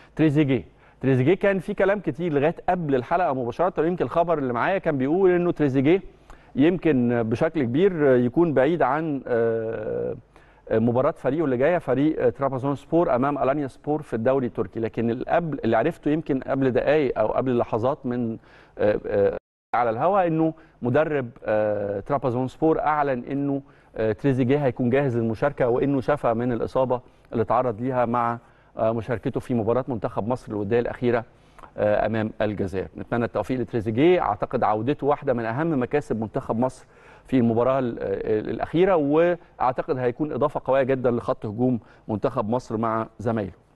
تريزيجيه تريزيجيه كان في كلام كتير لغايه قبل الحلقه مباشره يمكن الخبر اللي معايا كان بيقول انه تريزيجيه يمكن بشكل كبير يكون بعيد عن مباراه فريقه اللي جايه فريق ترابزون سبور امام الانيا سبور في الدوري التركي لكن اللي قبل اللي عرفته يمكن قبل دقائق او قبل لحظات من على الهواء انه مدرب ترابزون سبور اعلن انه تريزيجيه هيكون جاهز للمشاركه وانه شفى من الاصابه اللي تعرض ليها مع مشاركته في مباراه منتخب مصر الوديه الاخيره امام الجزائر نتمنى التوفيق لتريزيجيه اعتقد عودته واحده من اهم مكاسب منتخب مصر في المباراه الاخيره واعتقد هيكون اضافه قويه جدا لخط هجوم منتخب مصر مع زمايله